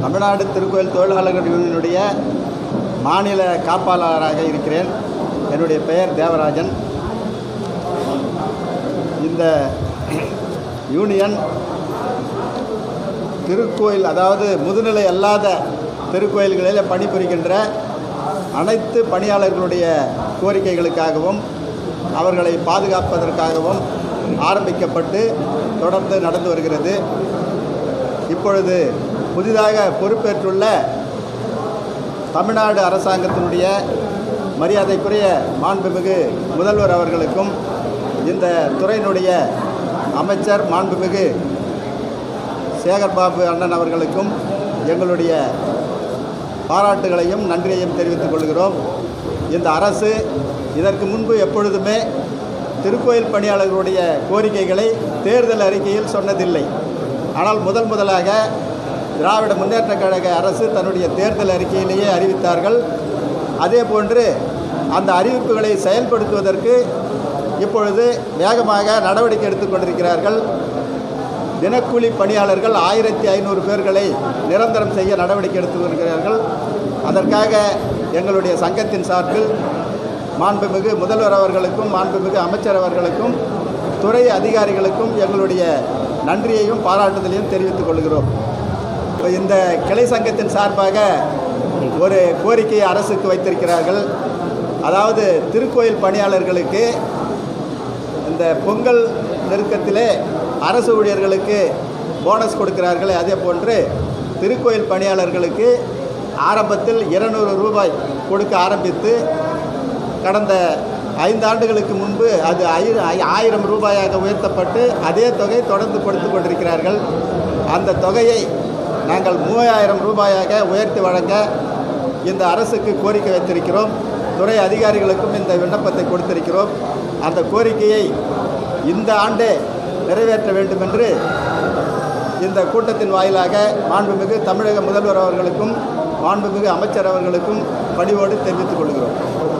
தமிழ்நாடு திருக்கோயில் தொழிலாளர்கள் யூனியனுடைய மாநில காப்பாளராக இருக்கிறேன் என்னுடைய பெயர் தேவராஜன் இந்த யூனியன் திருக்கோயில் அதாவது முதுநிலை அல்லாத திருக்கோயில்களில் பணிபுரிகின்ற அனைத்து பணியாளர்களுடைய கோரிக்கைகளுக்காகவும் அவர்களை பாதுகாப்பதற்காகவும் ஆரம்பிக்கப்பட்டு தொடர்ந்து நடந்து வருகிறது இப்பொழுது புதிதாக பொறுப்பேற்றுள்ள தமிழ்நாடு அரசாங்கத்தினுடைய மரியாதைக்குரிய மாண்புமிகு முதல்வர் அவர்களுக்கும் இந்த துறையினுடைய அமைச்சர் மாண்புமிகு சேகர்பாபு அண்ணன் அவர்களுக்கும் எங்களுடைய பாராட்டுகளையும் நன்றியையும் தெரிவித்துக் கொள்கிறோம் இந்த அரசு இதற்கு முன்பு எப்பொழுதுமே திருக்கோயில் பணியாளர்களுடைய கோரிக்கைகளை தேர்தல் அறிக்கையில் சொன்னதில்லை ஆனால் முதல் முதலாக திராவிட முன்னேற்றக் கழக அரசு தன்னுடைய தேர்தல் அறிக்கையிலேயே அறிவித்தார்கள் அதே போன்று அந்த அறிவிப்புகளை செயல்படுத்துவதற்கு இப்பொழுது வேகமாக நடவடிக்கை எடுத்துக்கொண்டிருக்கிறார்கள் தினக்கூலி பணியாளர்கள் ஆயிரத்தி ஐநூறு பேர்களை நிரந்தரம் செய்ய நடவடிக்கை எடுத்து வருகிறார்கள் அதற்காக எங்களுடைய சங்கத்தின் சார்பில் மாண்புமிகு முதல்வர் அவர்களுக்கும் மாண்புமிகு அமைச்சர் அவர்களுக்கும் துறை அதிகாரிகளுக்கும் எங்களுடைய நன்றியையும் பாராட்டுதலையும் தெரிவித்துக் கொள்கிறோம் இப்ப இந்த கிளை சங்கத்தின் சார்பாக ஒரு கோரிக்கையை அரசுக்கு வைத்திருக்கிறார்கள் அதாவது திருக்கோயில் பணியாளர்களுக்கு இந்த பொங்கல் நெருக்கத்திலே அரசு ஊழியர்களுக்கு போனஸ் கொடுக்கிறார்களே அதே போன்று திருக்கோயில் பணியாளர்களுக்கு ஆரம்பத்தில் இருநூறு ரூபாய் கொடுக்க ஆரம்பித்து கடந்த ஐந்து ஆண்டுகளுக்கு முன்பு அது ஐ- ஐ- ஆயிரம் ரூபாயாக உயர்த்தப்பட்டு அதே தொகை தொடர்ந்து கொடுத்து கொண்டிருக்கிறார்கள் அந்த தொகையை நாங்கள் மூவாயிரம் ரூபாயாக உயர்த்தி வழங்க இந்த அரசுக்கு கோரிக்கை வைத்திருக்கிறோம் துறை அதிகாரிகளுக்கும் இந்த விண்ணப்பத்தை கொடுத்திருக்கிறோம் அந்த கோரிக்கையை இந்த ஆண்டே நிறைவேற்ற வேண்டும் என்று இந்த கூட்டத்தின் வாயிலாக மாண்புமிகு தமிழக முதல்வர் அவர்களுக்கும் மாண்புமிகு அமைச்சர் அவர்களுக்கும் பணிவோடு தெரிவித்துக் கொள்கிறோம்